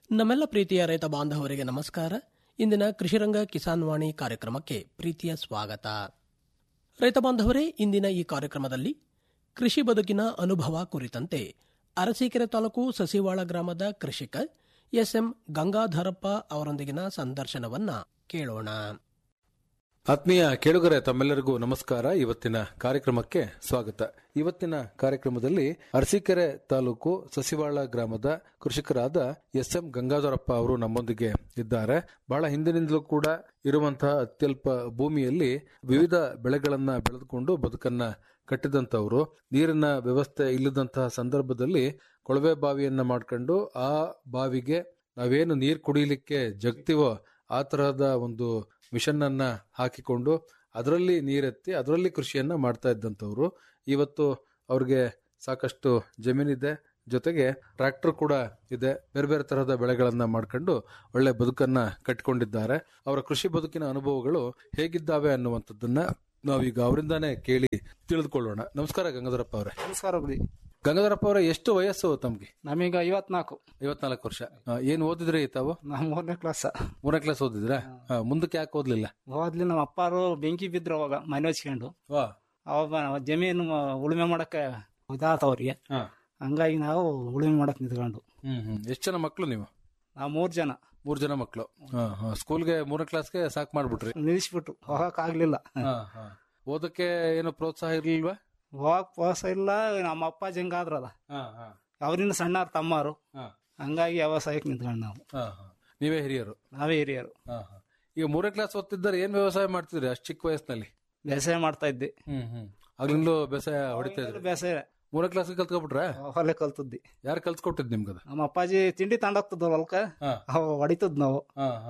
ನಮ್ಮೆಲ್ಲ ಪ್ರೀತಿಯ ರೈತ ಬಾಂಧವರಿಗೆ ನಮಸ್ಕಾರ ಇಂದಿನ ಕೃಷಿರಂಗ ಕಿಸಾನ್ ವಾಣಿ ಕಾರ್ಯಕ್ರಮಕ್ಕೆ ಪ್ರೀತಿಯ ಸ್ವಾಗತ ರೈತ ಬಾಂಧವರೇ ಇಂದಿನ ಈ ಕಾರ್ಯಕ್ರಮದಲ್ಲಿ ಕೃಷಿ ಬದುಕಿನ ಅನುಭವ ಕುರಿತಂತೆ ಅರಸೀಕೆರೆ ತಾಲೂಕು ಸಸಿವಾಳ ಗ್ರಾಮದ ಕೃಷಿಕ ಎಸ್ಎಂ ಗಂಗಾಧರಪ್ಪ ಅವರೊಂದಿಗಿನ ಸಂದರ್ಶನವನ್ನ ಕೇಳೋಣ ಆತ್ಮೀಯ ಕೇಳುಗರೆ ತಮ್ಮೆಲ್ಲರಿಗೂ ನಮಸ್ಕಾರ ಇವತ್ತಿನ ಕಾರ್ಯಕ್ರಮಕ್ಕೆ ಸ್ವಾಗತ ಇವತ್ತಿನ ಕಾರ್ಯಕ್ರಮದಲ್ಲಿ ಅರಸೀಕೆರೆ ತಾಲೂಕು ಸಸಿವಾಳ ಗ್ರಾಮದ ಕೃಷಿಕರಾದ ಎಸ್ ಎಂ ಗಂಗಾಧರಪ್ಪ ಅವರು ನಮ್ಮೊಂದಿಗೆ ಇದ್ದಾರೆ ಬಹಳ ಹಿಂದಿನಿಂದಲೂ ಕೂಡ ಇರುವಂತಹ ಅತ್ಯಲ್ಪ ಭೂಮಿಯಲ್ಲಿ ವಿವಿಧ ಬೆಳೆಗಳನ್ನ ಬೆಳೆದುಕೊಂಡು ಬದುಕನ್ನ ಕಟ್ಟಿದಂತವರು ನೀರಿನ ವ್ಯವಸ್ಥೆ ಇಲ್ಲದಂತಹ ಸಂದರ್ಭದಲ್ಲಿ ಕೊಳವೆ ಬಾವಿಯನ್ನ ಮಾಡ್ಕೊಂಡು ಆ ಬಾವಿಗೆ ನಾವೇನು ನೀರು ಕುಡಿಯಲಿಕ್ಕೆ ಜಗ್ತೀವೋ ಆ ತರಹದ ಒಂದು ಮಿಷನ್ ಅನ್ನ ಹಾಕಿಕೊಂಡು ಅದರಲ್ಲಿ ನೀರೆತ್ತಿ ಅದರಲ್ಲಿ ಕೃಷಿಯನ್ನ ಮಾಡ್ತಾ ಇದ್ದಂಥವ್ರು ಇವತ್ತು ಅವ್ರಿಗೆ ಸಾಕಷ್ಟು ಜಮೀನಿದೆ ಜೊತೆಗೆ ಟ್ರ್ಯಾಕ್ಟರ್ ಕೂಡ ಇದೆ ಬೇರೆ ಬೇರೆ ತರಹದ ಬೆಳೆಗಳನ್ನ ಮಾಡ್ಕೊಂಡು ಒಳ್ಳೆ ಬದುಕನ್ನ ಕಟ್ಟಿಕೊಂಡಿದ್ದಾರೆ ಅವರ ಕೃಷಿ ಬದುಕಿನ ಅನುಭವಗಳು ಹೇಗಿದ್ದಾವೆ ಅನ್ನುವಂಥದ್ದನ್ನ ನಾವೀಗ ಅವರಿಂದಾನೇ ಕೇಳಿ ತಿಳಿದುಕೊಳ್ಳೋಣ ನಮಸ್ಕಾರ ಗಂಗಾಧರಪ್ಪ ಅವರೇ ನಮಸ್ಕಾರ ಬಿಡಿ ಗಂಗಾಧರಪ್ಪ ಅವರೇ ಎಷ್ಟು ವಯಸ್ಸು ತಮ್ಗೆ ನಮೀಗ ಐವತ್ನಾಲ್ಕು ಐವತ್ನಾಲ್ಕು ವರ್ಷ ಆ, ಏನ್ ಓದಿದ್ರಿ ತಾವು ನಾ ಮೂರನೇ ಕ್ಲಾಸ್ ಮೂರನೇ ಕ್ಲಾಸ್ ಓದಿದ್ರಾ ಆ, ಮುಂದಕ್ಕೆ ಯಾಕೆ ಓದ್ಲಿಲ್ಲ ಹೋದ್ಲಿ ನಮ್ಮ ಅಪ್ಪಾರು ಬೆಂಕಿ ಬಿದ್ರು ಅವಾಗ ಮನೆ ಹಚ್ಕೊಂಡು ವಾ ಅವಾಗ ಜಮೀನು ಉಳುಮೆ ಮಾಡಕ್ಕೆ ಇದಾತವ್ರಿಗೆ ಹಾ. ಹಂಗಾಗಿ ನಾವು ಉಳುಮೆ ಮಾಡಕ್ ನಿಂತ್ಕೊಂಡು ಹ್ಮ್ ಹ್ಮ್ ಎಷ್ಟು ಜನ ಮಕ್ಕಳು ನೀವು ನಾವು ಮೂರ್ ಜನ ಮೂರ್ ಜನ ಮಕ್ಕಳು ಸ್ಕೂಲ್ಗೆ ಮೂರನೇ ಕ್ಲಾಸ್ಗೆ ಸಾಕ್ ಮಾಡ್ಬಿಟ್ರಿ ನಿಲ್ಲಿಸ್ಬಿಟ್ಟು ಹೋಗಕ್ ಆಗ್ಲಿಲ್ಲ ಓದಕ್ಕೆ ಏನು ಪ್ರೋತ್ಸಾಹ ಇರ್ಲಿಲ್ವಾ ಹೋಗಕ್ ಪೋಸ ಇಲ್ಲ ನಮ್ಮ ಅಪ್ಪ ಜಂಗಾದ್ರಲ್ಲ ಅವರಿಂದ ಸಣ್ಣವ್ರ ತಮ್ಮರು ಹಂಗಾಗಿ ವ್ಯವಸಾಯಕ್ಕೆ ನಿಂತ್ಕೊಂಡು ನಾವು ನೀವೇ ಹಿರಿಯರು ನಾವೇ ಹಿರಿಯರು ಹಾ, ಹಾ. ಈಗ ಮೂರನೇ ಕ್ಲಾಸ್ ಓದ್ತಿದ್ದಾರೆ ಏನ್ ವ್ಯವಸಾಯ ಮಾಡ್ತಿದ್ರಿ ಅಷ್ಟು ಚಿಕ್ಕ ವಯಸ್ಸಿನಲ್ಲಿ ಬೇಸಾಯ ಮಾಡ್ತಾ ಇದ್ದೆ ಹ್ಮ್ ಹ್ಮ್ ಆಗ್ಲಿಂದಲೂ ಬೇಸಾಯ ಹೊಡಿತಾ ಇದ್ರಿ ಬೇಸಾಯ ಮೂರನೇ ಕ್ಲಾಸ್ ಕಲ್ತ್ಕೊಬಿಟ್ರ ಹೊಲೆ ಕಲ್ತದ್ದಿ ಯಾರು ಕಲ್ಸ್ಕೊಟ್ಟಿದ್ ನಿಮ್ಗದ ನಮ್ಮ ಅಪ್ಪಾಜಿ ತಿಂಡಿ ತಂಡೋಗ್ತದ ಹೊಲ್ಕ ಹಾ. ಅವ ಹೊಡಿತದ್ ನಾವು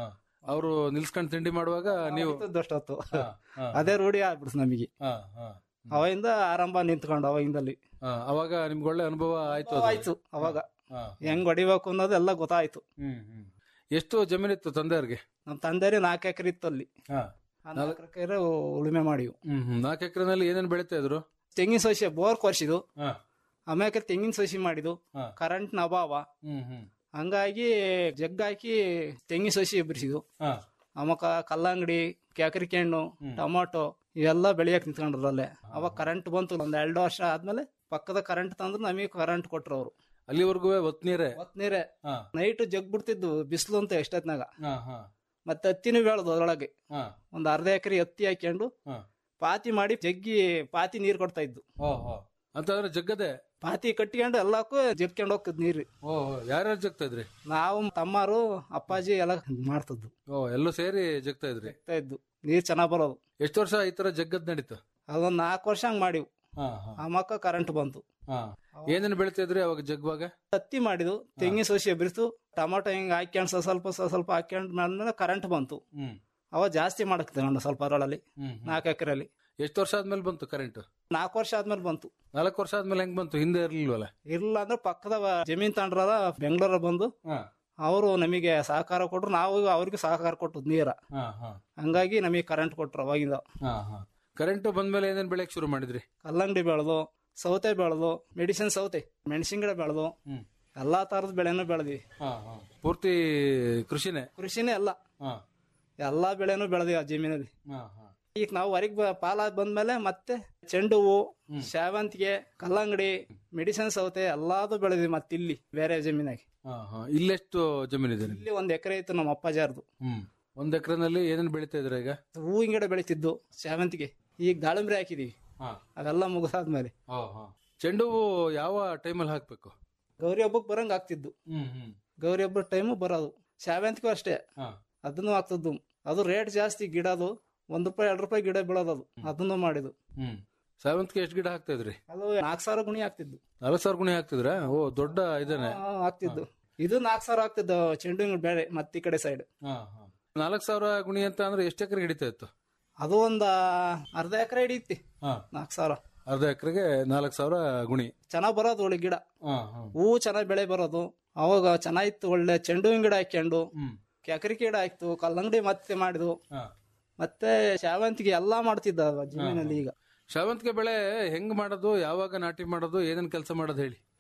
ಅವರು ನಿಲ್ಸ್ಕೊಂಡ್ ತಿಂಡಿ ಮಾಡುವಾಗ ನೀವು ಅಷ್ಟೊತ್ತು ಹಾ, ಹಾ, ಅದೇ ರೂಢಿ ಆಗ್ಬಿಡ್ತು ನಮಗೆ ಹಾ, ಹಾ. ಅವಾಗಿಂದ ಆರಂಭ ನಿಂತ್ಕೊಂಡು ಅವಾಗಿಂದಲ್ಲಿ ಹಾ, ಅವಾಗ ನಿಮ್ಗೆ ಒಳ್ಳೆ ಅನುಭವ ಆಯ್ತು ಅದು? ಆಯ್ತು ಅವಾಗ ಹಾ. ಹೆಂಗ್ ಹೊಡಿಬೇಕು ಅನ್ನೋದು ಎಲ್ಲ ಗೊತ್ತಾಯ್ತು ಹ್ಮ್ ಹ್ಮ್ ಎಷ್ಟು ಜಮೀನಿತ್ತು ತಂದೆಯವ್ರಿಗೆ ನಮ್ ತಂದೆರಿ ನಾಲ್ಕು ಎಕರೆ ಇತ್ತು ಅಲ್ಲಿ ಹಾ. ಆ ನಾಲ್ಕು ಎಕರೆ ಉಳುಮೆ ಮಾಡಿವು ಹ್ಮ್ ಹ್ಮ್ ನಾಲ್ಕು ಎಕರೆನಲ್ಲಿ ಏನೇನ್ ಬೆಳಿತಾ ಇದ್ರು ತೆಂಗಿನ ಸಸಿ ಬೋರ್ ಕೊರ್ಸಿದು ಹಾ. ಆಮ್ಯಾಕೆ ತೆಂಗಿನ ಸಸಿ ಮಾಡಿದು ಹಾ. ಕರೆಂಟ್ ಅಭಾವ ಹ್ಮ್ ಹ್ಮ್ ಹಂಗಾಗಿ ಜಗ್ ಹಾಕಿ ತೆಂಗಿನ ಸಸಿ ಎಬ್ಬರಿಸಿದು ಹಾ. ಅಮಕ ಕಲ್ಲಂಗಡಿ ಕ್ಯಾಕರಿಕೆಣ್ಣು ಟೊಮಾಟೊ ಇವೆಲ್ಲ ಬೆಳೆಯಕ್ ನಿಂತ್ಕೊಂಡ್ರಲ್ಲೇ ಅವಾಗ ಕರೆಂಟ್ ಬಂತು ಒಂದ್ ಎರಡು ವರ್ಷ ಆದ್ಮೇಲೆ ಪಕ್ಕದ ಕರೆಂಟ್ ತಂದ್ರು ನಮಗೆ ಕರೆಂಟ್ ಕೊಟ್ರು ಅವರು ಅಲ್ಲಿವರೆಗೂ ಒತ್ ನೀರೇ ಮತ್ ನೀರೇ ಹಾ. ನೈಟ್ ಜಗ್ ಬಿಡ್ತಿದ್ದು ಬಿಸಿಲು ಅಂತ ಎಷ್ಟೊತ್ನಾಗ ಹಾ, ಹಾ, ಮತ್ತೆ ಹತ್ತಿನೂ ಬೆಳೆದು ಅದ್ರೊಳಗೆ ಹಾ, ಒಂದ್ ಅರ್ಧ ಎಕರೆ ಹತ್ತಿ ಹಾಕ್ಕೊಂಡು ಹಾ. ಪಾತಿ ಮಾಡಿ ಜಗ್ಗಿ ಪಾತಿ ನೀರ್ ಕೊಡ್ತಾ ಇದ್ದು ಓ, ಓ. ಅಂತಂದ್ರೆ ಜಗ್ಗದೆ ಪಾತಿ ಕಟ್ಕೊಂಡು ಎಲ್ಲಕ್ಕೂ ಜಗ್ಕೊಂಡು ಹೋಗ್ತದ್ ನೀರು ಓ ಓ, ಯಾರ್ಯಾರು ಜಗ್ತಾ ಇದ್ರಿ ನಾವು ತಮ್ಮರು ಅಪ್ಪಾಜಿ ಎಲ್ಲ ಮಾಡ್ತದ್ದು ಓ ಎಲ್ಲೂ ಸೇರಿ ಜಗ್ತಾ ಇದ್ರಿ ಹೋಗ್ತಾ ಇದ್ದು ನೀರ್ ಚೆನ್ನಾಗ್ ಬರೋದು ಎಷ್ಟು ವರ್ಷ ಈ ತರ ಜಗ್ಗದ್ ನಡೀತು ಅದೊಂದ್ ನಾಲ್ಕು ವರ್ಷ ಹಂಗ್ ಮಾಡಿವು ಹಾ, ಹಾ, ಆ ಮಕ್ಕ ಕರೆಂಟ್ ಬಂತು ಹಾ. ಏನೇನ್ ಬೆಳಿತಾ ಇದ್ರಿ ಅವಾಗ ಜಗ್ಗುವಾಗ ಹತ್ತಿ ಮಾಡಿದು ತೆಂಗಿನ ಸಸಿ ಎಬ್ರಿತು ಟೊಮಾಟೊ ಹಿಂಗ್ ಹಾಕ್ಯಂಡ್ ಸ್ವಲ್ಪ ಸ್ವಲ್ಪ ಸ್ವಲ್ಪ ಸ್ವಲ್ಪ ಹಾಕ್ಯಂಡ್ ಮಾಡಿದ್ಮೇಲೆ ಕರೆಂಟ್ ಬಂತು ಹ್ಮ್ ಅವ ಜಾಸ್ತಿ ಮಾಡಕ್ ತಗೊಂಡು ಸ್ವಲ್ಪ ಅದ್ರೊಳಲ್ಲಿ ಹ್ಮ್ ನಾಲ್ಕು ಎಕರೆಯಲ್ಲಿ ಎಷ್ಟು ವರ್ಷ ಆದ್ಮೇಲೆ ಬಂತು ಕರೆಂಟ್ ನಾಲ್ಕು ವರ್ಷ ಆದ್ಮೇಲೆ ಬಂತು ನಾಲ್ಕು ವರ್ಷ ಆದ್ಮೇಲೆ ಹೆಂಗ್ ಬಂತು ಹಿಂದೆ ಇರ್ಲಿಲ್ವಲ್ಲ ಇಲ್ಲ ಅಂದ್ರೆ ಪಕ್ಕದ ಜಮೀನ್ ತಗೊಂಡ್ರದ ಬೆಂಗಳೂರ ಬಂದು ಹಾ, ಅವರು ನಮಗೆ ಸಹಕಾರ ಕೊಟ್ರು ನಾವು ಅವ್ರಿಗೆ ಸಹಕಾರ ಕೊಟ್ಟದ್ ನೀರ ಹಾ, ಹಾ, ಹಂಗಾಗಿ ನಮಗೆ ಕರೆಂಟ್ ಕೊಟ್ರು ಅವಾಗಿಂದ ಹಾ, ಹಾ. ಕರೆಂಟ್ ಬಂದ್ಮೇಲೆ ಏನೇನ್ ಬೆಳೆಯಕ್ ಶುರು ಮಾಡಿದ್ರಿ ಕಲ್ಲಂಗಡಿ ಬೆಳೆದು ಸೌತೆ ಬೆಳೆದು ಮೆಡಿಸಿನ್ ಸೌತೆ ಮೆಣಸಿನ ಗಿಡ ಬೆಳೆದು ಹ್ಮ್. ಎಲ್ಲಾ ತರದ ಬೆಳೆನೂ ಬೆಳೆದ್ವಿ ಹಾ, ಹಾ. ಪೂರ್ತಿ ಕೃಷಿನೇ ಕೃಷಿನೇ ಎಲ್ಲ ಹಾ, ಎಲ್ಲಾ ಬೆಳೆನೂ ಬೆಳೆದ್ವಿ ಆ ಜಮೀನಲ್ಲಿ ಹಾ, ಹಾ. ಈಗ ನಾವು ಹೊರಗೆ ಪಾಲ ಬಂದ್ಮೇಲೆ ಮತ್ತೆ ಚೆಂಡು ಹೂವು ಶಾವಂತಿಗೆ ಕಲ್ಲಂಗಡಿ ಮೆಡಿಸಿನ್ ಸೌತೆ ಎಲ್ಲಾದು ಬೆಳೆದ್ವಿ ಮತ್ತೆ ಇಲ್ಲಿ ಬೇರೆ ಜಮೀನಾಗಿ ಹಾ, ಹಾ. ಇಲ್ಲೆಷ್ಟು ಜಮೀನಿದೆ ನಿಮ್ಗೆ ಇಲ್ಲಿ ಒಂದ್ ಎಕರೆ ಇತ್ತು ನಮ್ಮ ಅಪ್ಪಾಜಾರ್ದು ಹ್ಮ್ ಒಂದ್ ಎಕರೆನಲ್ಲಿ ಏನೇನ್ ಬೆಳಿತಾ ಇದ್ರ ಈಗ ಹೂವಿನ ಗಿಡ ಬೆಳಿತಿದ್ದು ಶಾವಂತಿಗೆ ಈಗ ದಾಳಿಂಬ್ರಿ ಹಾಕಿದೀವಿ ಹಾ. ಅವೆಲ್ಲ ಮುಗಿದಾದ್ಮೇಲೆ ಹಾ, ಹಾ. ಚೆಂಡು ಹೂವು ಯಾವ ಟೈಮಲ್ಲಿ ಹಾಕ್ಬೇಕು ಗೌರಿ ಹಬ್ಬಕ್ಕೆ ಬರಂಗ್ ಆಗ್ತಿದ್ದು ಹ್ಮ್ ಹ್ಮ್ ಗೌರಿ ಹಬ್ಬದ ಟೈಮು ಬರೋದು ಶಾವಂತಿಗೂ ಅಷ್ಟೇ ಹಾ. ಅದನ್ನು ಆಗ್ತದ್ದು ಅದು ರೇಟ್ ಜಾಸ್ತಿ ಗಿಡದು ಒಂದ್ ರೂಪಾಯಿ ಎರಡು ರೂಪಾಯಿ ಗಿಡ ಬೀಳೋದು ಅದು ಅದನ್ನು ಮಾಡಿದ್ದು ಹ್ಮ್ ಸೇವಂತಿಗೆ ಎಷ್ಟು ಗಿಡ ಹಾಕ್ತಾ ಇದ್ರಿ ಅದು ನಾಲ್ಕು ಸಾವಿರ ಗುಣಿ ಆಗ್ತಿದ್ದು ನಾಲ್ಕು ಸಾವಿರ ಗುಣಿ ಹಾಕ್ತಿದ್ರ ಓ ದೊಡ್ಡ ಇದೇನೆ ಆ, ಆಗ್ತಿದ್ದು ಇದು ನಾಲ್ಕು ಸಾವಿರ ಆಗ್ತಿದ್ದು ಚೆಂಡು ಹೂವಿನ ಬೆಳೆ ಮತ್ತೆ ಈ ಕಡೆ ಸೈಡ್ ನಾಲ್ಕು ಸಾವಿರ ಗುಣಿ ಅಂತ ಅಂದ್ರೆ ಎಷ್ಟು ಎಕರೆ ಹಿಡಿತಾ ಇತ್ತು ಅದು ಒಂದ ಅರ್ಧ ಎಕರೆ ಹಿಡಿಯುತ್ತೆ ಹಾ. ನಾಲ್ಕು ಸಾವಿರ ಅರ್ಧ ಎಕರೆಗೆ ನಾಲ್ಕು ಸಾವಿರ ಗುಣಿ ಚೆನ್ನಾಗ್ ಬರೋದು ಒಳ್ಳೆ ಗಿಡ ಹಾ, ಹಾ. ಹೂವು ಚೆನ್ನಾಗಿ ಬೆಳೆ ಬರೋದು ಅವಾಗ ಚೆನ್ನಾಗಿತ್ತು ಒಳ್ಳೆ ಚೆಂಡು ಹೂವಿನ ಗಿಡ ಹಾಕ್ಯಂಡು ಹ್ಮ್. ಕೆಕರಿ ಗಿಡ ಆಯ್ತು ಕಲ್ಲಂಗಡಿ ಮತ್ತೆ ಮಾಡಿದ್ವು ಹಾ. ಮತ್ತೆ ಶಾವಂತಿಗೆ ಎಲ್ಲಾ ಮಾಡ್ತಿದ್ದ ಅವ ಜಮೀನಲ್ಲಿ ಈಗ ಶಾವಂತಿಗೆ ಬೆಳೆ ಹೆಂಗ್ ಮಾಡೋದು ಯಾವಾಗ ನಾಟಿ ಮಾಡೋದು ಏನೇನ್ ಕೆಲಸ ಮಾಡೋದು ಹೇಳಿ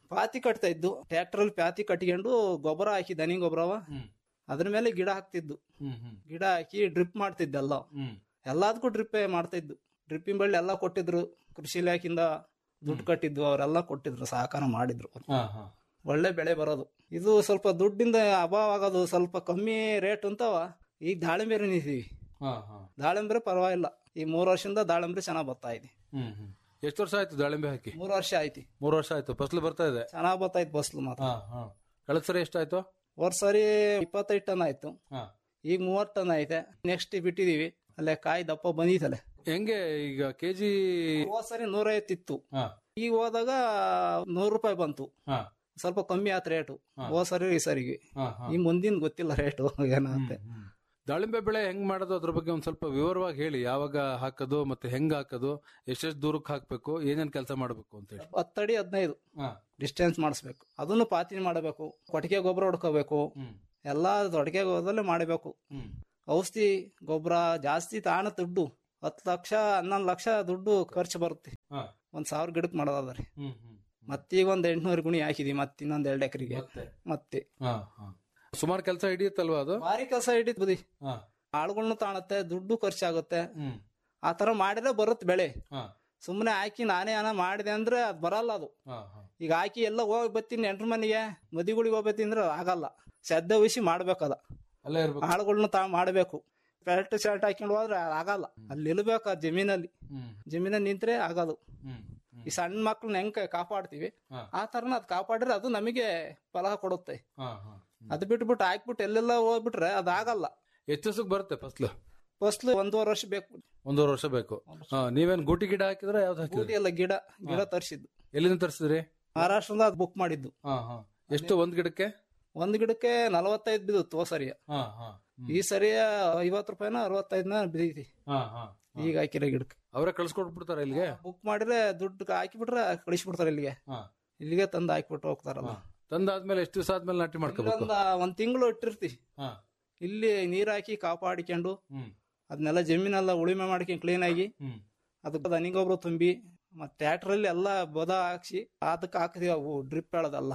ಪಾತಿ ಕಟ್ತಾ ಇದ್ದು ಟ್ರ್ಯಾಕ್ಟರ್ ಅಲ್ಲಿ ಪ್ಯಾತಿ ಕಟ್ಕೊಂಡು ಗೊಬ್ಬರ ಹಾಕಿ ದನಿ ಗೊಬ್ಬರವ ಅದ್ರ ಮೇಲೆ ಗಿಡ ಹಾಕ್ತಿದ್ದು ಗಿಡ ಹಾಕಿ ಡ್ರಿಪ್ ಮಾಡ್ತಿದ್ದೆಲ್ಲ ಎಲ್ಲದಕ್ಕೂ ಡ್ರಿಪ್ ಮಾಡ್ತಾ ಇದ್ದು ಡ್ರಿಪ್ಪಿನ ಬಳ್ಳಿ ಎಲ್ಲ ಕೊಟ್ಟಿದ್ರು ಕೃಷಿ ಇಲಾಖೆಯಿಂದ ದುಡ್ಡು ಕಟ್ಟಿದ್ದು ಅವರೆಲ್ಲ ಕೊಟ್ಟಿದ್ರು ಸಹಕಾರ ಮಾಡಿದ್ರು ಒಳ್ಳೆ ಬೆಳೆ ಬರೋದು ಇದು ಸ್ವಲ್ಪ ದುಡ್ಡಿಂದ ಅಭಾವ ಆಗೋದು ಸ್ವಲ್ಪ ಕಮ್ಮಿ ರೇಟ್ ಅಂತವ ಈಗ ದಾಳಿಂಬೆ ನಿಂತೀವಿ ದಾಳಿಂಬ್ರೆ ಪರವಾಗಿಲ್ಲ ಈ ಮೂರು ವರ್ಷದಿಂದ ದಾಳಿಂಬ್ರೆ ಚೆನ್ನಾಗ್ ಬರ್ತಾ ಇದೆ ಎಷ್ಟು ವರ್ಷ ಆಯ್ತು ದಾಳಿಂಬೆ ಹಾಕಿ ಮೂರು ವರ್ಷ ಐತಿ ಮೂರು ವರ್ಷ ಆಯ್ತು ಫಸಲು ಬರ್ತಾ ಇದೆ ಚೆನ್ನಾಗ್ ಬರ್ತಾ ಇತ್ತು ಬಸ್ಲು ಮಾತ್ರ ಕಳೆದ ಸರಿ ಎಷ್ಟಾಯ್ತು ವರ್ಷ ಸರಿ ಇಪ್ಪತ್ತೈದು ಟನ್ ಆಯ್ತು ಈಗ ಮೂವತ್ತು ಟನ್ ಐತೆ ನೆಕ್ಸ್ಟ್ ಬಿಟ್ಟಿದೀವಿ ಅಲ್ಲೇ ಕಾಯಿ ದಪ್ಪ ಬಂದಿತ್ತಲೆ ಹೆಂಗೆ ಈಗ ಕೆಜಿ ಹೋದ್ ಸರಿ ನೂರೈವತ್ತಿತ್ತು ಈಗ ಹೋದಾಗ ನೂರು ರೂಪಾಯಿ ಬಂತು ಸ್ವಲ್ಪ ಕಮ್ಮಿ ಆತ್ ರೇಟು ಹೋದ್ ಸರಿ ಈ ಸರಿಗೆ ಈ ಮುಂದಿನ ಗೊತ್ತಿಲ್ಲ ರೇಟು ಏನಾಗುತ್ತೆ ದಾಳಿಂಬೆ ಬೆಳೆ ಹೆಂಗ್ ಮಾಡೋದು ಅದ್ರ ಬಗ್ಗೆ ಒಂದ್ ಸ್ವಲ್ಪ ವಿವರವಾಗಿ ಹೇಳಿ ಯಾವಾಗ ಹಾಕೋದು ಮತ್ತೆ ಹೆಂಗ್ ಹಾಕೋದು ಎಷ್ಟೆಷ್ಟು ದೂರಕ್ಕೆ ಹಾಕ್ಬೇಕು ಏನೇನ್ ಕೆಲಸ ಮಾಡ್ಬೇಕು ಅಂತ ಹೇಳಿ ಹತ್ತಡಿ ಹದಿನೈದು ಡಿಸ್ಟೆನ್ಸ್ ಮಾಡಿಸ್ಬೇಕು ಅದನ್ನು ಪಾತಿ ಮಾಡಬೇಕು ಕೊಟ್ಟಿಗೆ ಗೊಬ್ಬರ ಹೊಡ್ಕೋಬೇಕು ಎಲ್ಲಾ ತೊಡಕೆ ಗೊಬ್ಬರದಲ್ಲೇ ಮಾಡಬೇಕು ಔಷಧಿ ಗೊಬ್ಬರ ಜಾಸ್ತಿ ತಾಣ ದುಡ್ಡು ಹತ್ತು ಲಕ್ಷ ಹನ್ನೊಂದು ಲಕ್ಷ ದುಡ್ಡು ಖರ್ಚು ಬರುತ್ತೆ ಒಂದ್ ಸಾವಿರ ಗಿಡಕ್ಕೆ ಮಾಡೋದಾದ್ರೆ ಮತ್ತೀಗ ಒಂದ್ ಎಂಟ್ನೂರು ಗುಣಿ ಹಾಕಿದೀವಿ ಮತ್ತೆ ಇನ್ನೊಂದ್ ಎರಡು ಎಕರೆಗೆ ಮತ್ತೆ ಸುಮಾರು ಕೆಲಸ ಹಿಡಿಯುತ್ತಲ್ವಾ ಅದು ಭಾರಿ ಕೆಲಸ ಹಿಡಿತ್ ಬುದಿ ಆಳುಗಳ್ನು ತಾಣತ್ತೆ ದುಡ್ಡು ಖರ್ಚಾಗುತ್ತೆ ಆ ತರ ಮಾಡಿದ್ರೆ ಬರುತ್ತೆ ಬೆಳೆ ಸುಮ್ಮನೆ ಹಾಕಿ ನಾನೇ ಏನ ಮಾಡಿದೆ ಅಂದ್ರೆ ಅದ್ ಬರಲ್ಲ ಅದು ಈಗ ಹಾಕಿ ಎಲ್ಲ ಹೋಗಿ ಬತ್ತೀನಿ ನೆಂಟ್ರ ಮನೆಗೆ ಮದಿಗಳಿಗೆ ಹೋಗ್ಬತ್ತೀನಿ ಅಂದ್ರೆ ಆಗಲ್ಲ ಶ್ರದ್ಧೆ ವಹಿಸಿ ಮಾಡ್ಬೇಕದ ಅಲ್ಲೇ ಇರ್ಬೇಕು ಆಳುಗಳ್ನ ತಾ ಮಾಡ್ಬೇಕು ಪ್ಯಾಲ್ಟ್ ಶರ್ಟ್ ಹಾಕೊಂಡು ಹೋದ್ರೆ ಆಗಲ್ಲ ಅಲ್ಲಿ ನಿಲ್ಬೇಕು ಆ ಜಮೀನಲ್ಲಿ ಜಮೀನಲ್ಲಿ ನಿಂತ್ರೆ ಆಗೋದು ಈ ಸಣ್ಣ ಮಕ್ಳನ್ನ ಹೆಂಗ್ ಕಾಪಾಡ್ತೀವಿ ಆ ತರನ ಅದ್ ಕಾಪಾಡಿದ್ರೆ ಅದು ನಮಗೆ ಫಲ ಕೊಡುತ್ತೆ ಅದು ಬಿಟ್ಬಿಟ್ಟು ಹಾಕ್ಬಿಟ್ಟು ಎಲ್ಲೆಲ್ಲ ಹೋಗ್ಬಿಟ್ರೆ ಅದಾಗಲ್ಲ ಎಷ್ಟು ದಿವಸಕ್ಕೆ ಬರುತ್ತೆ ಫಸಲು ಫಸ್ಲು ಒಂದೂವರೆ ವರ್ಷ ಬೇಕು ಒಂದೂವರೆ ವರ್ಷ ಬೇಕು ಹಾ, ನೀವೇನ್ ಗೂಟಿ ಗಿಡ ಹಾಕಿದ್ರೆ ಯಾವ್ದು ಬೂದಿ ಹಾಕಿದ್ರಿ ಎಲ್ಲ ಗಿಡ ಗಿಡ ತರಿಸಿದ್ದು ಎಲ್ಲಿಂದ ತರಿಸಿದ್ರಿ ಮಹಾರಾಷ್ಟ್ರದಿಂದ ಅದು ಬುಕ್ ಮಾಡಿದ್ದು ಎಷ್ಟು ಒಂದ್ ಗಿಡಕ್ಕೆ ಒಂದ್ ಗಿಡಕ್ಕೆ ನಲವತ್ತೈದು ಬಿದ್ದಿತ್ತು ಹೋದ್ ಸರಿಯ ಈ ಸರಿಯ ಐವತ್ತು ರೂಪಾಯಿನ ಅರವತ್ತೈದನ ಬಿದ್ದೈತಿ ಈಗ ಹಾಕಿರೋ ಗಿಡಕ್ಕೆ ಅವರೇ ಕಳ್ಸ್ಕೊಟ್ಬಿಡ್ತಾರ ಇಲ್ಲಿಗೆ ಬುಕ್ ಮಾಡಿದ್ರೆ ದುಡ್ಡು ಹಾಕಿಬಿಟ್ರೆ ಕಳಿಸ್ಬಿಡ್ತಾರೆ ಇಲ್ಲಿಗೆ ಇಲ್ಲಿಗೆ ತಂದು ಹಾಕ್ಬಿಟ್ಟು ಹೋಗ್ತಾರಲ್ಲ ತಂದಾದ್ಮೇಲೆ ಎಷ್ಟು ದಿವಸ ಆದ್ಮೇಲೆ ನಾಟಿ ಮಾಡ್ಕೋಬೇಕು ಇಲ್ಲೊಂದ ಒಂದ್ ತಿಂಗಳು ಇಟ್ಟಿರ್ತಿ ಇಲ್ಲಿ ನೀರ್ ಹಾಕಿ ಕಾಪಾಡಿಕೊಂಡು ಅದನ್ನೆಲ್ಲ ಜಮೀನೆಲ್ಲ ಉಳಿಮೆ ಮಾಡ್ಕೊಂಡು ಕ್ಲೀನ್ ಆಗಿ ಅದಕ್ಕೆ ದನಿ ಗೊಬ್ಬರ ತುಂಬಿ ಮತ್ತೆ ಟ್ರ್ಯಾಕ್ಟರ್ ಅಲ್ಲಿ ಎಲ್ಲ ಬದ ಹಾಕ್ಸಿ ಅದಕ್ಕೆ ಹಾಕಿದೀವಿ ಅವು ಡ್ರಿಪ್ ಹೇಳೋದಲ್ಲ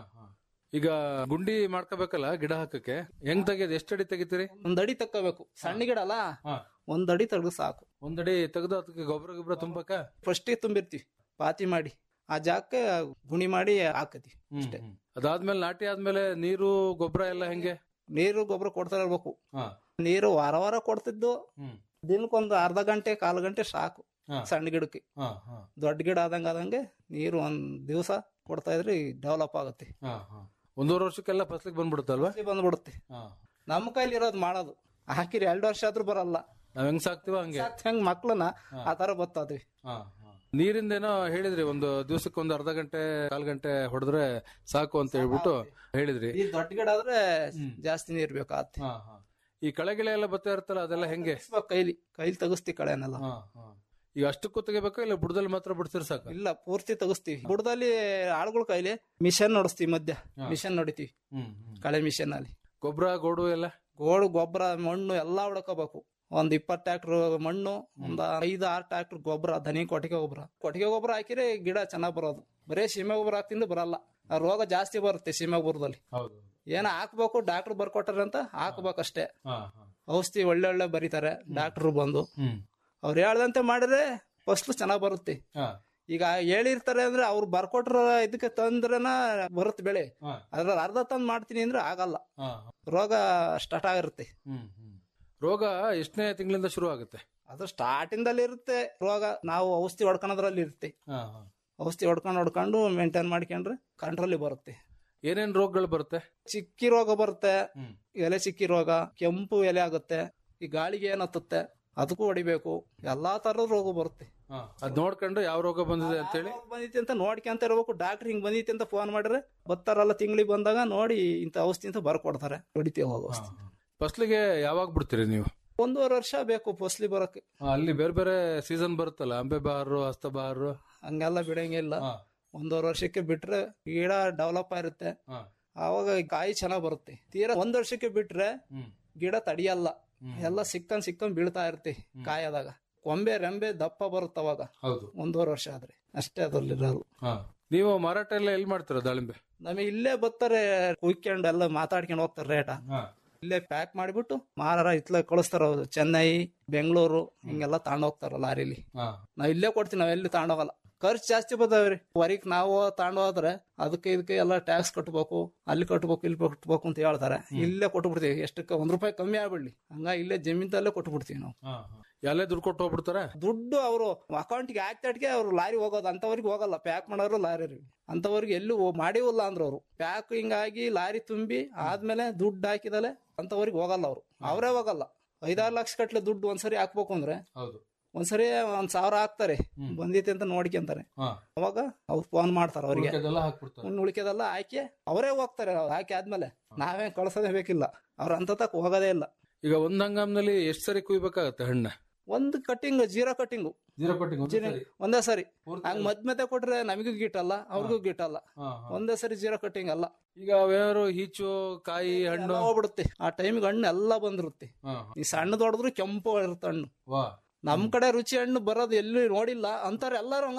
ಈಗ ಗುಂಡಿ ಮಾಡ್ಕೋಬೇಕಲ್ಲ ಗಿಡ ಹಾಕಕ್ಕೆ ಹೆಂಗ್ ತೆಗಿಯೋದು ಎಷ್ಟು ಅಡಿ ತೆಗಿತೀರಿ ಒಂದ್ ಅಡಿ ತಕ್ಕೋಬೇಕು ಸಣ್ಣ ಗಿಡ ಅಲ್ಲ ಒಂದ್ ಅಡಿ ತೆಗ್ದು ಸಾಕು ಒಂದಡಿ ತೆಗೆದು ಅದಕ್ಕೆ ಗೊಬ್ಬರ ಗೊಬ್ಬರ ತುಂಬಕ ಫಸ್ಟಿಗೆ ತುಂಬಿರ್ತೀವಿ ಪಾತಿ ಮಾಡಿ ಆ ಜಾಗಕ್ಕೆ ಗುಣಿ ಮಾಡಿ ಹಾಕತಿ ಅಷ್ಟೇ ಅದಾದ್ಮೇಲೆ ನಾಟಿ ಆದ್ಮೇಲೆ ನೀರು ಗೊಬ್ಬರ ಎಲ್ಲ ಹೆಂಗೆ ನೀರು ಗೊಬ್ಬರ ಕೊಡ್ತಾ ಇರ್ಬೇಕು ನೀರು ವಾರ ವಾರ ಕೊಡ್ತಿದ್ದು ದಿನಕ್ಕೊಂದು ಅರ್ಧ ಗಂಟೆ ಕಾಲು ಗಂಟೆ ಸಾಕು ಸಣ್ಣ ಗಿಡಕ್ಕೆ ದೊಡ್ಡ ಗಿಡ ಆದಂಗ ಆದಂಗೆ ನೀರು ಒಂದ್ ದಿವಸ ಕೊಡ್ತಾ ಇದ್ರೆ ಡೆವಲಪ್ ಆಗುತ್ತೆ ಒಂದೂವರೆ ವರ್ಷಕ್ಕೆಲ್ಲ ಫಸಲಿಗೆ ಬಂದ್ಬಿಡುತ್ತಲ್ವಾ ಇಲ್ಲಿ ಬಂದ್ಬಿಡುತ್ತೆ ನಮ್ಮ ಕೈಲಿ ಇರೋದು ಮಾಡೋದು ಹಾಕಿರಿ ಎರಡು ವರ್ಷ ಆದ್ರೂ ಬರಲ್ಲ ನಾವ್ ಹೆಂಗ್ ಸಾಕ್ತಿವ ಹಂಗೆ ಸಾಕ್ತ್ ಹೆಂಗ್ ಮಕ್ಳನ್ನ ಆ ತರ ಬತ್ತದ್ವಿ ನೀರಿಂದೇನೋ ಹೇಳಿದ್ರಿ ಒಂದು ದಿವಸಕ್ಕೆ ಒಂದು ಅರ್ಧ ಗಂಟೆ ಕಾಲ್ ಗಂಟೆ ಹೊಡೆದ್ರೆ ಸಾಕು ಅಂತ ಹೇಳ್ಬಿಟ್ಟು ಹೇಳಿದ್ರಿ ಈ ದೊಡ್ಡ ಗಿಡ ಆದ್ರೆ ಜಾಸ್ತಿ ನೀರ್ ಬೇಕಾಗತ್ತೆ ಈ ಕಳೆ ಗಿಳೆ ಎಲ್ಲ ಬರ್ತಾ ಇರ್ತಲ್ಲ ಅದೆಲ್ಲ ಹೆಂಗೆ ತೆಗಿಸ್ಬೇಕು ಕೈಲಿ ಕೈಲಿ ತೆಗಿಸ್ತಿ ಕಳೆನೆಲ್ಲ ಈಗ ಅಷ್ಟಕ್ಕೂ ತೆಗಿಬೇಕಾ ಇಲ್ಲ ಬುಡದಲ್ಲಿ ಮಾತ್ರ ಬಿಡ್ತಿರ್ ಸಾಕು ಇಲ್ಲ ಪೂರ್ತಿ ತೆಗಿಸ್ತೀವಿ ಬುಡದಲ್ಲಿ ಆಳುಗಳ ಕೈಲಿ ಮಿಷನ್ ನೋಡಿಸ್ತೀವಿ ಮಧ್ಯ ಮಿಷನ್ ನೋಡಿತೀವಿ ಕಳೆ ಮಿಷನ್ ಅಲ್ಲಿ ಗೊಬ್ಬರ ಗೋಡು ಎಲ್ಲ ಗೋಡು ಗೊಬ್ಬರ ಮಣ್ಣು ಎಲ್ಲಾ ಹೊಡ್ಕೋಬೇಕು ಒಂದ್ ಇಪ್ಪತ್ ಟ್ರಾಕ್ಟರ್ ಮಣ್ಣು ಒಂದ್ ಐದು ಆರು ಟ್ರಾಕ್ಟರ್ ಗೊಬ್ಬರ ದನಿ ಕೊಟ್ಟಿಗೆ ಗೊಬ್ಬರ ಕೊಟ್ಟಿಗೆ ಗೊಬ್ಬರ ಹಾಕಿದ್ರೆ ಗಿಡ ಚೆನ್ನಾಗ್ ಬರೋದು ಬರೇ ಸೀಮೆ ಗೊಬ್ಬರ ಹಾಕ್ತಿಂದ ಬರಲ್ಲ ಆ ರೋಗ ಜಾಸ್ತಿ ಬರುತ್ತೆ ಸೀಮೆ ಗೊಬ್ಬರದಲ್ಲಿ ಹೌದು ಏನ ಹಾಕ್ಬೇಕು ಡಾಕ್ಟರ್ ಬರ್ಕೊಟ್ಟಾರೆ ಅಂತ ಹಾಕ್ಬೇಕಷ್ಟೇ ಔಷಧಿ ಒಳ್ಳೆ ಒಳ್ಳೆ ಬರೀತಾರೆ ಡಾಕ್ಟರ್ ಬಂದು ಅವ್ರು ಹೇಳ್ದಂತೆ ಮಾಡಿದ್ರೆ ಫಸ್ಲು ಚೆನ್ನಾಗ್ ಬರುತ್ತೆ ಈಗ ಹೇಳಿರ್ತಾರೆ ಅಂದ್ರೆ ಅವ್ರು ಬರ್ಕೊಟ್ರ ಇದಕ್ಕೆ ತಂದ್ರನ ಬರುತ್ತೆ ಬೆಳೆ ಅದ್ರಲ್ಲಿ ಅರ್ಧ ತಂದ್ ಮಾಡ್ತೀನಿ ಅಂದ್ರೆ ಆಗಲ್ಲ ರೋಗ ಸ್ಟಾರ್ಟ್ ಆಗಿರುತ್ತೆ ರೋಗ ಎಷ್ಟನೇ ತಿಂಗಳಿಂದ ಶುರು ಆಗುತ್ತೆ ಅದು ಸ್ಟಾರ್ಟಿಂದಲ್ಲಿ ಇರುತ್ತೆ ರೋಗ ನಾವು ಔಷಧಿ ಹೊಡ್ಕೊಳೋದ್ರಲ್ಲಿ ಇರುತ್ತೆ ಔಷಧಿ ಹೊಡ್ಕೊಂಡು ಹೊಡ್ಕೊಂಡು ಮೇಂಟೈನ್ ಮಾಡ್ಕೊಂಡ್ರೆ ಕಂಟ್ರೋಲ್ ಬರುತ್ತೆ ಏನೇನ್ ರೋಗಗಳು ಬರುತ್ತೆ ಚಿಕ್ಕಿ ರೋಗ ಬರುತ್ತೆ ಎಲೆ ಚಿಕ್ಕಿ ರೋಗ ಕೆಂಪು ಎಲೆ ಆಗುತ್ತೆ ಈ ಗಾಳಿಗೆ ಏನ್ ಹತ್ತುತ್ತೆ ಅದಕ್ಕೂ ಹೊಡಿಬೇಕು ಎಲ್ಲಾ ತರದ ರೋಗ ಬರುತ್ತೆ ಅದ್ ನೋಡ್ಕೊಂಡು ಯಾವ ರೋಗ ಬಂದಿದೆ ಅಂತ ಹೇಳಿ ಯಾವಾಗ ಬಂದಿತ್ತೆ ಅಂತ ನೋಡ್ಕೊಂತ ಇರ್ಬೇಕು ಡಾಕ್ಟರ್ ಹಿಂಗ್ ಬಂದಿತ್ತೆ ಅಂತ ಫೋನ್ ಮಾಡಿದ್ರೆ ಬರ್ತಾರಲ್ಲ ತಿಂಗಳಿಗೆ ಬಂದಾಗ ನೋಡಿ ಇಂತ ಔಷಧಿ ಅಂತ ಬರ್ಕೊಡ್ತಾರೆ ಹೊಡಿತೀವಿ ಹೋಗ ಔಷಧಿ ಫಸ್ಲಿಗೆ ಯಾವಾಗ ಬಿಡ್ತೀರಿ ನೀವು ಒಂದೂವರೆ ವರ್ಷ ಬೇಕು ಫಸ್ಲಿ ಬರಕ್ಕೆ ಆ, ಅಲ್ಲಿ ಬೇರೆ ಬೇರೆ ಸೀಸನ್ ಬರುತ್ತಲ್ಲ ಅಂಬೆ ಬಹಾರು ಹಸ್ತ ಬಹಾರು ಹಂಗೆಲ್ಲ ಬಿಡಂಗಿಲ್ಲ ಒಂದೂವರೆ ವರ್ಷಕ್ಕೆ ಬಿಟ್ರೆ ಗಿಡ ಡೆವಲಪ್ ಆಗಿರುತ್ತೆ ಆವಾಗ ಕಾಯಿ ಚೆನ್ನಾಗ್ ಬರುತ್ತೆ ತೀರಾ ಒಂದ್ ವರ್ಷಕ್ಕೆ ಬಿಟ್ರೆ ಗಿಡ ತಡಿಯಲ್ಲ ಎಲ್ಲ ಸಿಕ್ಕಂದ್ ಸಿಕ್ಕಂದ್ ಬೀಳ್ತಾ ಇರ್ತಿ ಕಾಯದಾಗ ಕೊಂಬೆ ರೆಂಬೆ ದಪ್ಪ ಬರುತ್ತೆ ಅವಾಗ ಹೌದು ಒಂದೂವರೆ ವರ್ಷ ಆದ್ರೆ ಅಷ್ಟೇ ಅದ್ರಲ್ಲಿ ಇರೋದು ನೀವು ಮಾರಾಟ ಎಲ್ಲ ಎಲ್ಲಿ ಮಾಡ್ತೀರಾ ದಾಳಿಂಬೆ ನಮಗೆ ಇಲ್ಲೇ ಬರ್ತಾರೆ ಕುಯ್ಕೊಂಡು ಎಲ್ಲ ಮಾತಾಡ್ಕೊಂಡು ಹೋಗ್ತಾರೆ ರೇಟ ಇಲ್ಲೇ ಪ್ಯಾಕ್ ಮಾಡಿಬಿಟ್ಟು ಮಾರಾರ ಇತ್ಲ ಕಳಿಸ್ತಾರ ಅವ್ರು ಚೆನ್ನೈ ಬೆಂಗಳೂರು ಹಿಂಗೆಲ್ಲ ತಗೊಂಡ್ ಹೋಗ್ತಾರ ಲಾರಿಲಿ ನಾವ್ ಇಲ್ಲೇ ಕೊಡ್ತೀವಿ ನಾವ್ ಎಲ್ಲಿ ತಗೊಂಡೋಗಲ್ಲ ಖರ್ಚು ಜಾಸ್ತಿ ಬರ್ತಾವ್ರಿ ಹೊರಗ್ ನಾವು ತಗೊಂಡ್ ಹೋದ್ರೆ ಅದಕ್ಕೆ ಇದಕ್ಕೆ ಎಲ್ಲ ಟ್ಯಾಕ್ಸ್ ಕಟ್ಬೇಕು ಅಲ್ಲಿ ಕಟ್ಬೇಕು ಇಲ್ಲಿ ಕಟ್ಬೇಕು ಅಂತ ಹೇಳ್ತಾರೆ ಇಲ್ಲೇ ಕೊಟ್ಬಿಡ್ತೀವಿ ಎಷ್ಟಕ್ಕೆ ಒಂದ್ ರೂಪಾಯಿ ಕಮ್ಮಿ ಆಗ್ಬಿಡ್ಲಿ ಹಂಗ ಇಲ್ಲೇ ಜಮೀನ್ದಲ್ಲೇ ಕೊಟ್ಬಿಡ್ತೀವಿ ನಾವು ಎಲ್ಲೇ ದುಡ್ಡು ಕೊಟ್ಟು ಹೋಗ್ಬಿಡ್ತಾರ ದುಡ್ಡು ಅವರು ಅಕೌಂಟ್ಗೆ ಹಾಕ್ತಟ್ಗೆ ಅವ್ರು ಲಾರಿ ಹೋಗೋದು ಅಂತವ್ರಿಗೆ ಹೋಗಲ್ಲ ಪ್ಯಾಕ್ ಮಾಡೋರು ಲಾರಿ ಅಂತವ್ರಿಗೆ ಎಲ್ಲೂ ಹೋ- ಮಾಡಿವಲ್ಲ ಅಂದ್ರ ಅವರು ಪ್ಯಾಕ್ ಹಿಂಗಾಗಿ ಲಾರಿ ತುಂಬಿ ಆದ್ಮೇಲೆ ದುಡ್ಡು ಹಾಕಿದಲೆ ಅಂತವ್ರಿಗೆ ಹೋಗಲ್ಲ ಅವರು ಅವರೇ ಹೋಗಲ್ಲ ಐದಾರು ಲಕ್ಷ ಕಟ್ಲೆ ದುಡ್ಡು ಒಂದ್ಸರಿ ಹಾಕ್ಬೇಕು ಅಂದ್ರೆ ಹೌದು ಒಂದ್ಸರಿ ಒಂದ್ ಸಾವಿರ ಹಾಕ್ತಾರೆ ಬಂದೈತೆ ಅಂತ ನೋಡ್ಕೊಂತಾರೆ ಅವಾಗ ಅವ್ರು ಫೋನ್ ಮಾಡ್ತಾರ ಅವ್ರಿಗೆ ಹಾಕ್ಬಿಡ್ತಾರೆ ಇನ್ನು ಉಳಿಕೆದೆಲ್ಲ ಹಾಕಿ ಅವರೇ ಹೋಗ್ತಾರೆ ಅವ್ರು ಹಾಕಿ ಆದ್ಮೇಲೆ ನಾವೇ ಕಳ್ಸೋದೇ ಬೇಕಿಲ್ಲ ಅವ್ರ ಅಂತ ತಕ್ಕ ಹೋಗೋದೇ ಇಲ್ಲ ಈಗ ಒಂದ್ ಹಂಗಾಮ್ನಲ್ಲಿ ಎಷ್ಟ್ ಸರಿ ಕುಯ್ಬೇಕಾಗತ್ತೆ ಹಣ್ಣ ಒಂದು cutting zero cutting zero cutting ಒಂದೇ ಸರಿ ಹಂಗ್ ಮದ್ ಮಧ್ಯೆ ಕೊಟ್ರೆ ನಮಗೂ ಗಿಟ್ಟಲ್ಲ ಅವ್ರಿಗೂ ಗಿಟ್ಟಲ್ಲ ಒಂದೇ ಸರಿ ಜೀರೋ ಕಟ್ಟಿಂಗ್ ಅಲ್ಲ ಈಗ ಅವ್ಯಾರು ಈಚು ಕಾಯಿ ಹಣ್ಣು ಎಲ್ಲ ಹೋಗ್ಬಿಡುತ್ತೆ ಆ ಟೈಮಿಗೆ ಹಣ್ಣು ಎಲ್ಲ ಬಂದಿರುತ್ತೆ ಈ ಸಣ್ಣ ದೊಡ್ಡದ್ರು ಕೆಂಪು ಇರುತ್ತೆ ಹಣ್ಣು ವಾ ನಮ್ ಕಡೆ ರುಚಿ ಹಣ್ಣು ಬರೋದು ಎಲ್ಲಿ ನೋಡಿಲ್ಲ ಅಂತಾರೆ ಎಲ್ಲಾರು ಹಂಗ